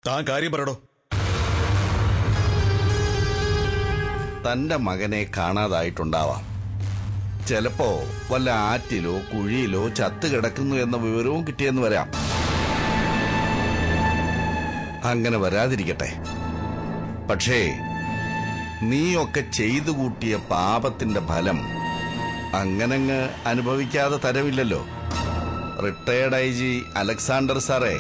താൻ കാര്യം പറയടോ തന്റെ മകനെ കാണാതായിട്ടുണ്ടാവാം ചിലപ്പോ വല്ല ആറ്റിലോ കുഴിയിലോ ചത്തു കിടക്കുന്നു എന്ന വിവരവും കിട്ടിയെന്ന് വരാം അങ്ങനെ വരാതിരിക്കട്ടെ പക്ഷേ നീയൊക്കെ ചെയ്തു കൂട്ടിയ പാപത്തിന്റെ ഫലം അങ്ങനങ്ങ് അനുഭവിക്കാതെ തരവില്ലല്ലോ റിട്ടയർഡ് ഐ ജി അലക്സാണ്ടർ സാറേ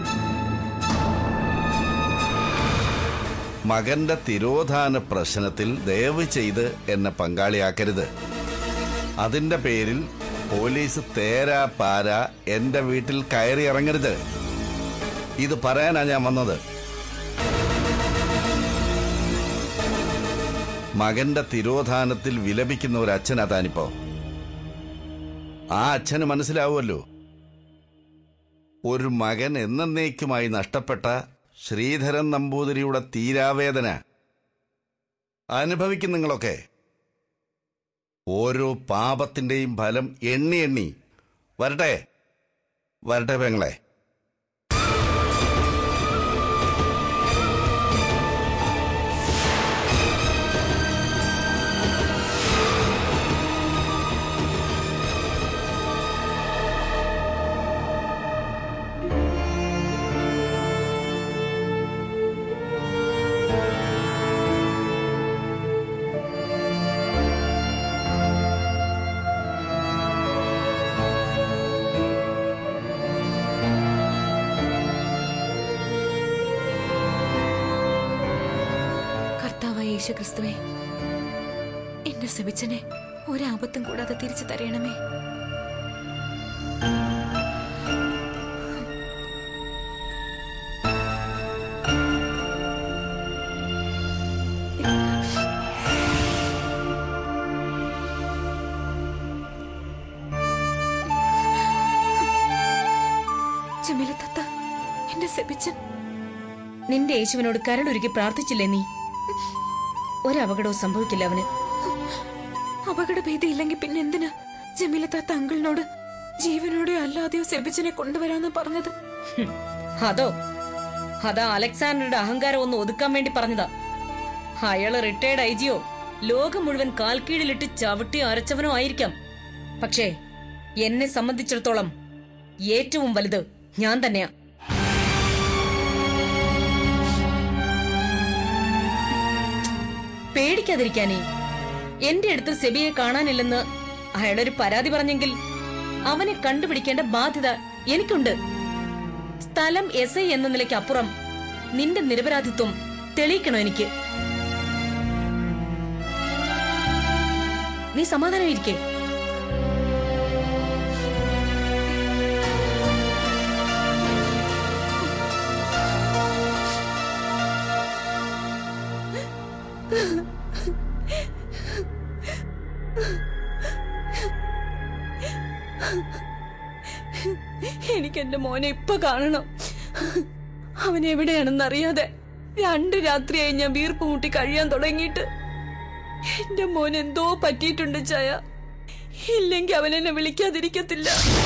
മകന്റെ തിരോധാന പ്രശ്നത്തിൽ ദയവ് ചെയ്ത് എന്നെ പങ്കാളിയാക്കരുത് അതിന്റെ പേരിൽ പോലീസ് തേരാ പാര എന്റെ വീട്ടിൽ കയറി ഇറങ്ങരുത് ഇത് പറയാനാ ഞാൻ വന്നത് മകന്റെ തിരോധാനത്തിൽ വിലപിക്കുന്ന ഒരു അച്ഛനാ താനിപ്പോ ആ അച്ഛന് മനസ്സിലാവുമല്ലോ ഒരു മകൻ എന്നേക്കുമായി നഷ്ടപ്പെട്ട ശ്രീധരൻ നമ്പൂതിരിയുടെ തീരാവേദന അനുഭവിക്കും നിങ്ങളൊക്കെ ഓരോ പാപത്തിന്റെയും ഫലം എണ്ണി എണ്ണി വരട്ടെ വരട്ടെ പെങ്ങളെ കർത്താവായ യേശു ക്രിസ്തുവേ എന്റെ സെബിച്ചനെ ഒരാപത്തും കൂടാതെ തിരിച്ചു തരയണമേ ജമീല തത്ത എന്റെ സെബിച്ചൻ നിന്റെ യേശുവിനോട് കരടുരുക്കി പ്രാർത്ഥിച്ചില്ലേ നീ ഒരപകടവും സംഭവിക്കില്ല അവന് അപകടഭീതി ഇല്ലെങ്കിൽ പിന്നെ എന്തിനാ ജമീല താത്ത അങ്കിളിനോട് ജീവനോടെയോ അല്ലാതെയോ സെബിച്ചനെ കൊണ്ടുവരാന്ന് പറഞ്ഞത് ഹും, അതോ അതാ അലക്സാണ്ടറുടെ അഹങ്കാരം ഒന്ന് ഒതുക്കാൻ വേണ്ടി പറഞ്ഞതാ അയാള് റിട്ടയർഡ് ഐ ജിയോ ലോകം മുഴുവൻ കാൽക്കീഴിലിട്ട് ചവിട്ടി അരച്ചവനോ ആയിരിക്കാം പക്ഷേ എന്നെ സംബന്ധിച്ചിടത്തോളം ഏറ്റവും വലുത് ഞാൻ തന്നെയാ പേടിക്കാതിരിക്കാനേ എന്റെ അടുത്ത് സെബിയെ കാണാനില്ലെന്ന് അയാളൊരു പരാതി പറഞ്ഞെങ്കിൽ അവനെ കണ്ടുപിടിക്കേണ്ട ബാധ്യത എനിക്കുണ്ട് സ്ഥലം എസ് ഐ എന്ന നിലയ്ക്ക് അപ്പുറം നിന്റെ നിരപരാധിത്വം തെളിയിക്കണോ എനിക്ക് നീ സമാധാനമായിരിക്കേ എനിക്ക് എന്റെ മോനെ ഇപ്പൊ കാണണം അവൻ എവിടെയാണെന്ന് അറിയാതെ രണ്ട് രാത്രിയായി ഞാൻ വീർപ്പ് മുട്ടി കഴിയാൻ തുടങ്ങിയിട്ട് എന്റെ മോൻ എന്തോ പറ്റിയിട്ടുണ്ട് ചായ ഇല്ലെങ്കിൽ അവൻ എന്നെ വിളിക്കാതിരിക്കത്തില്ല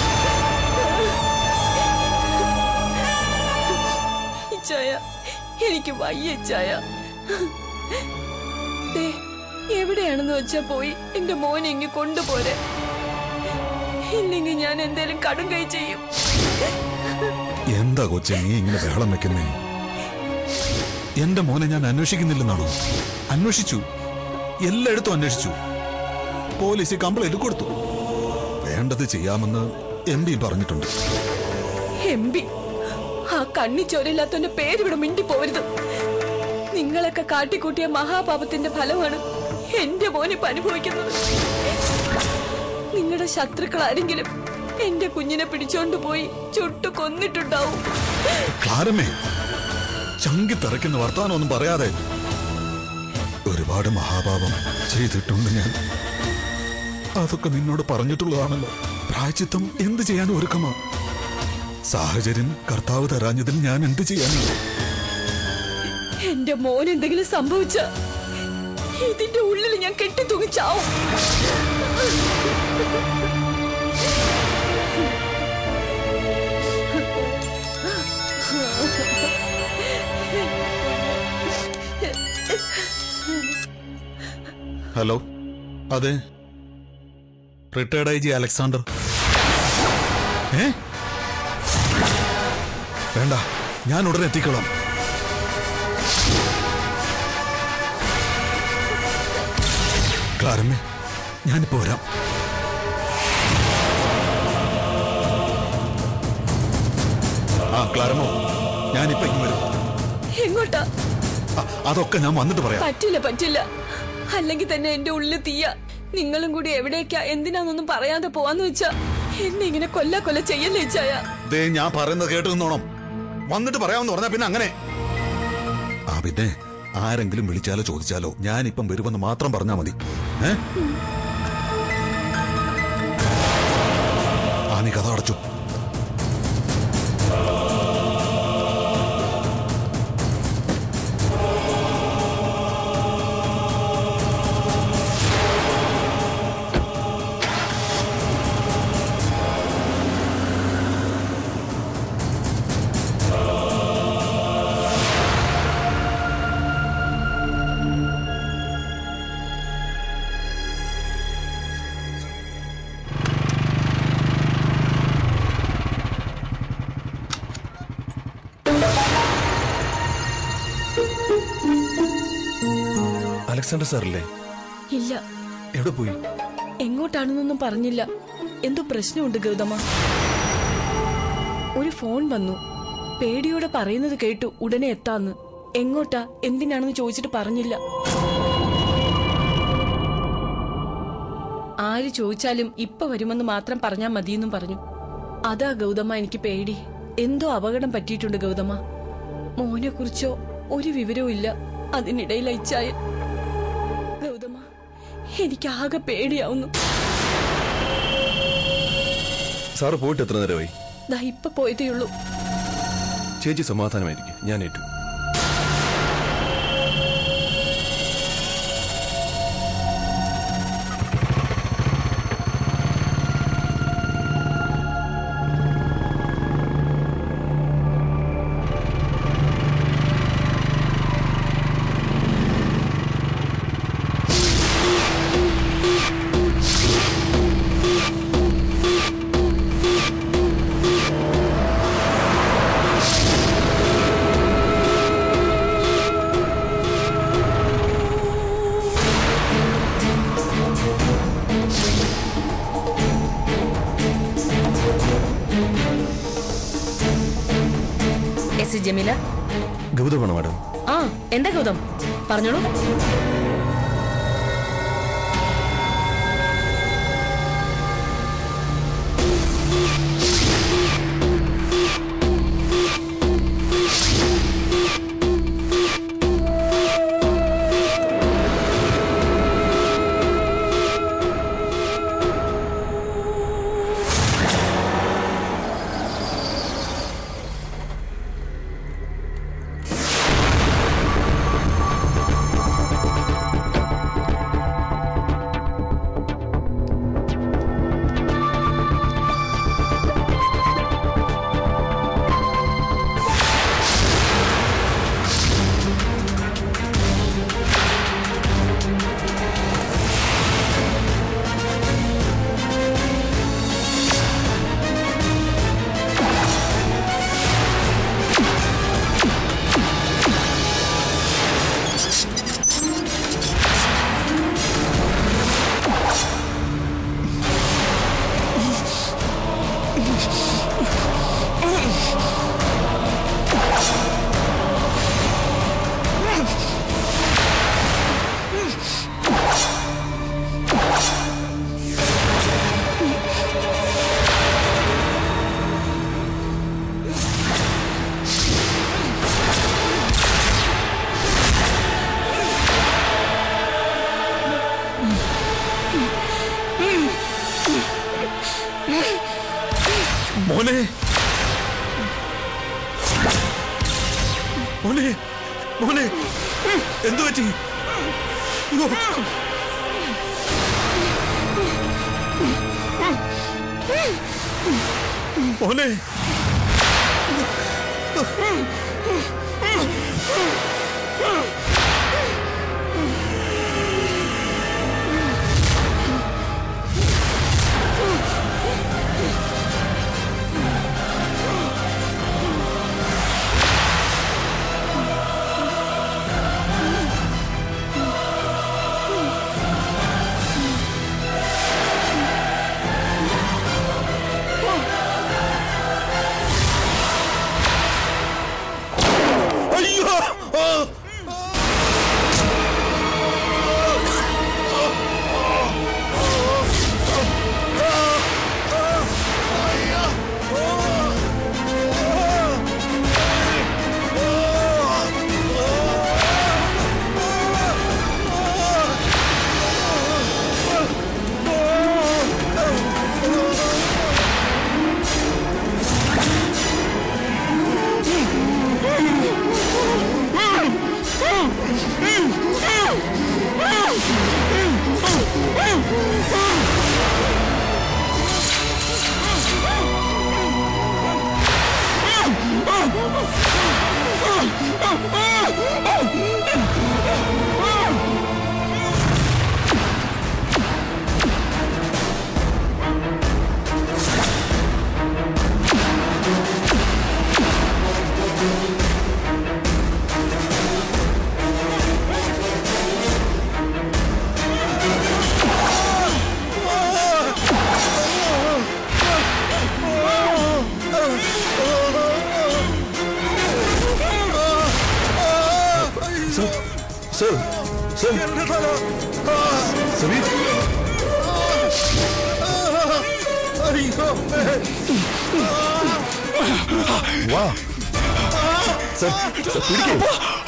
ചായ എനിക്ക് വയ്യ ചായ ദേ, എവിടെയാണെന്ന് വെച്ചാ പോയി എന്റെ മോനെ ഇങ്ങ് കൊണ്ടുപോരെ ഇല്ലെങ്കിൽ ഞാൻ എന്തേലും കടും കൈ ചെയ്യും എന്താ കൊച്ചെ നീ ഇങ്ങനെ ബഹളം വെക്കുന്നേ എന്റെ മോനെ ഞാൻ അന്വേഷിക്കുന്നില്ലെന്നാണോ അന്വേഷിച്ചു എല്ലായിടത്തും അന്വേഷിച്ചു പോലീസ് കംപ്ലൈന്റ് കൊടുത്തു വേണ്ടത് ചെയ്യാമെന്ന് എം പി പറഞ്ഞിട്ടുണ്ട് എംബി ആ കണ്ണി ചോരയില്ലാത്തവന്റെ പേര് ഇവിടെ മിണ്ടി പോരുത് നിങ്ങളൊക്കെ കാട്ടിക്കൂട്ടിയ മഹാപാപത്തിന്റെ ഫലമാണ് എന്റെ മോനിപ്പ് അനുഭവിക്കുന്നത് നിങ്ങളുടെ ശത്രുക്കൾ ആരെങ്കിലും എന്റെ കുഞ്ഞിനെ പിടിച്ചോണ്ട് പോയി ചുട്ടു കൊന്നിട്ടുണ്ടാവും ക്ലാരമേ ചങ്കി തറയ്ക്കുന്ന വർത്താനമൊന്നും പറയാതെ ഒരുപാട് മഹാപാപം ചെയ്തിട്ടുണ്ട് ഞാൻ അതൊക്കെ നിന്നോട് പറഞ്ഞിട്ടുള്ളതാണല്ലോ പ്രായച്ചിത്തം എന്ത് ചെയ്യാൻ ഒരുക്കമാ സാഹചര്യം കർത്താവ് തരാഞ്ഞതിൽ ഞാൻ എന്ത് ചെയ്യാനാണ് എന്റെ മോൻ എന്തെങ്കിലും സംഭവിച്ച ഇതിന്റെ ഉള്ളിൽ ഞാൻ കെട്ടി തൂങ്ങിച്ചാവും ഹലോ അതെ റിട്ടയർഡ് ഐ ജി അലക്സാണ്ടർ ഏ വേണ്ട ഞാൻ ഉടനെ എത്തിക്കോളാം ക്ലാരമ്മേ ഞാനിപ്പോ വരാം ആ ക്ലാരമ്മോ ഞാനിപ്പോ ഇങ്ങ് വരും എങ്ങോട്ടാ ആ, അതൊക്കെ ഞാൻ വന്നിട്ട് പറയാം പറ്റില്ല പറ്റില്ല അല്ലെങ്കിൽ തന്നെ എന്റെ ഉള്ളിൽ തീയ നിങ്ങളും കൂടി എവിടേക്കാ എന്തിനാന്നൊന്നും പറയാതെ പോവാന്ന് വെച്ചാ എന്നെ ഇങ്ങനെ കൊല്ല കൊല്ല ചെയ്യല്ലേ ചായ ദേ ഞാൻ പറയുന്നത് കേട്ട് നിന്നോണം വന്നിട്ട് പറയാമെന്ന് പറഞ്ഞാ പിന്നെ അങ്ങനെ ആ പിന്നെ ആരെങ്കിലും വിളിച്ചാലോ ചോദിച്ചാലോ ഞാനിപ്പം വരുമെന്ന് മാത്രം പറഞ്ഞാ മതി ഏ ആ നീ കഥ അടച്ചു അലക്സാണ്ടർ സാറല്ലേ ഇല്ല എവിടെ പോയി എങ്ങോട്ടാണെന്നൊന്നും പറഞ്ഞില്ല എന്തോ പ്രശ്നമുണ്ട് ഗൗതമ ഒരു ഫോൺ വന്നു പേടിയോടെ പറയുന്നത് കേട്ടു ഉടനെ എത്താന്ന് എങ്ങോട്ടാ എന്തിനാണെന്ന് ചോദിച്ചിട്ട് പറഞ്ഞില്ല ആര് ചോദിച്ചാലും ഇപ്പൊ വരുമെന്ന് മാത്രം പറഞ്ഞാ മതിയെന്നും പറഞ്ഞു അതാ ഗൗതമ എനിക്ക് പേടി എന്തോ അപകടം പറ്റിയിട്ടുണ്ട് ഗൗതമ മോനെ കുറിച്ചോ ഒരു വിവരവും ഇല്ല അതിനിടയിൽ അയച്ചായ ഗൗതമ എനിക്ക് ആകെ പേടിയാവുന്നു സാറ് പോയിട്ട് എത്ര നേരമായി ദാ ഇപ്പൊ പോയതേ ഉള്ളൂ ചേച്ചി സമാധാനമായിരിക്കും ഞാൻ ഏറ്റു എസ് ജമീല ഗൗതമാണോ മാഡം ആ എന്താ ഗൗതം പറഞ്ഞോളൂ മോനെ മോനെ മോനെ എന്തു പറ്റി അയ്യോ. മോനെ സർ സർ സർ എന്റെ തല ആ, സമീർ അയ്യോ വാ സർ സർ പിടിക്കേ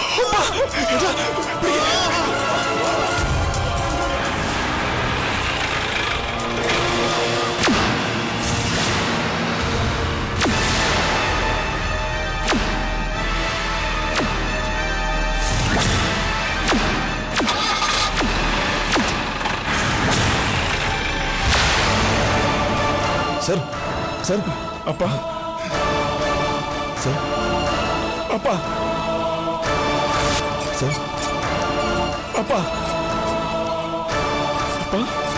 സർ സർ അപ്പ സർ അപ്പ സർ അപ്പ അപ്പ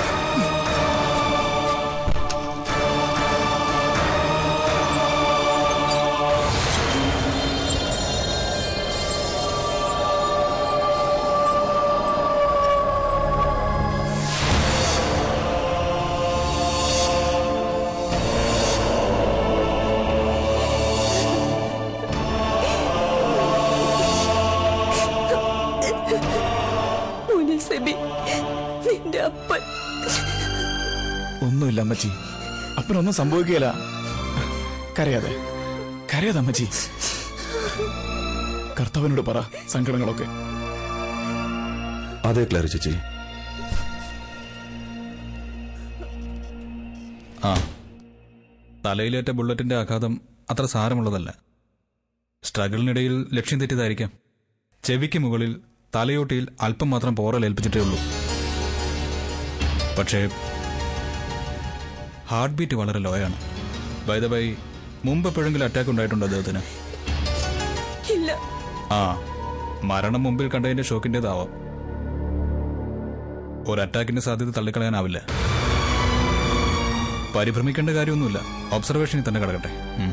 മോനെ സെബി നിന്റെ അപ്പൻ ഒന്നുമില്ല അമ്മച്ചി അപ്പനൊന്നും സംഭവിക്കുകയില്ല കരയാതെ കരയാതെ അമ്മച്ചി കർത്താവിനോട് പറ സങ്കടങ്ങളൊക്കെ അതെ ക്ലാരി ചേച്ചി ആ തലയിലേറ്റ ബുള്ളറ്റിന്റെ ആഘാതം അത്ര സാരമുള്ളതല്ല സ്ട്രഗിളിനിടയിൽ ലക്ഷ്യം തെറ്റിയതായിരിക്കാം ചെവിക്ക് മുകളിൽ തലയോട്ടിയിൽ അല്പം മാത്രം പോറൽ ഏൽപ്പിച്ചിട്ടേ ഉള്ളൂ പക്ഷേ ഹാർട്ട് ബീറ്റ് വളരെ ലോയാണ് ബൈ ദ ബൈ മുമ്പ് എപ്പോഴെങ്കിലും അറ്റാക്ക് ഉണ്ടായിട്ടുണ്ടോ അദ്ദേഹത്തിന് ഇല്ല ആ മരണം മുമ്പിൽ കണ്ടതിന്റെ ഷോക്കിന്റേതാവാം ഒരു അറ്റാക്കിന്റെ സാധ്യത തള്ളിക്കളയാനാവില്ല പരിഭ്രമിക്കേണ്ട കാര്യമൊന്നുമില്ല ഒബ്സർവേഷനിൽ തന്നെ കിടക്കട്ടെ ഉം.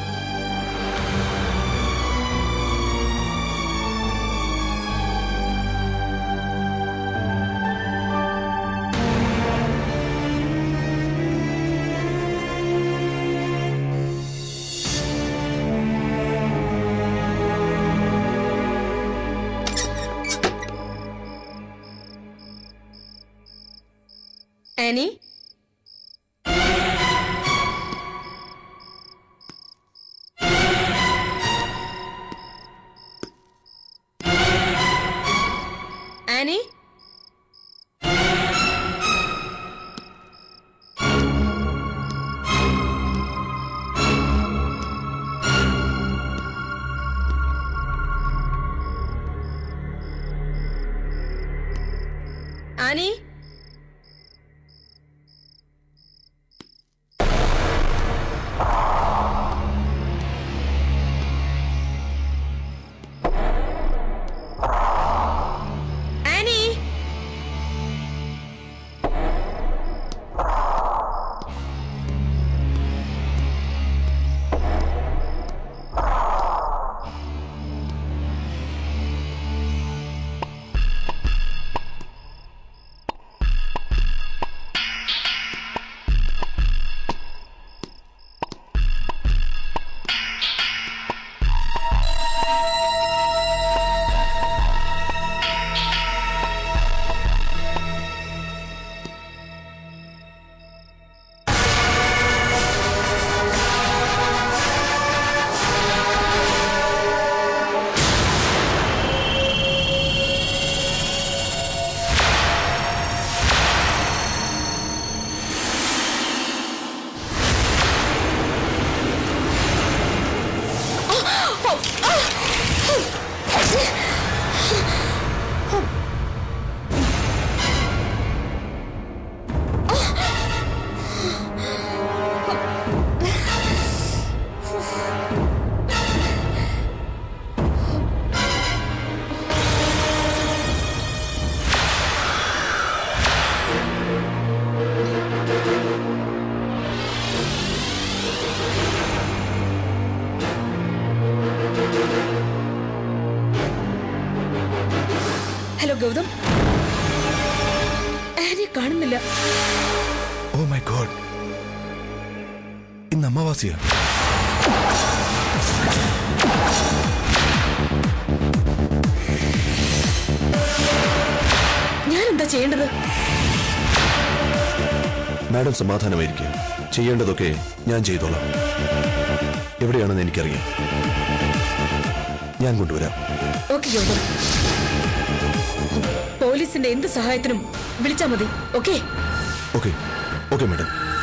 Annie Annie Annie Annie hello Gautam ആനിയെ കാണുന്നില്ല ഓ മൈ ഗോഡ് ഇന്ന് അമാവാസിയാ എന്താ ചെയ്യേണ്ടത് മാഡം സമാധാനമായിരിക്കും ചെയ്യേണ്ടതൊക്കെ ഞാൻ ചെയ്തോളാം എവിടെയാണെന്ന് എനിക്കറിയാം ഞാൻ കൊണ്ടുവരാം ഓക്കെ ഗൗതം പോലീസിന്റെ എന്ത് സഹായത്തിനും വിളിച്ചാ മതി ഓക്കേ ഓക്കെ ഓക്കെ മാഡം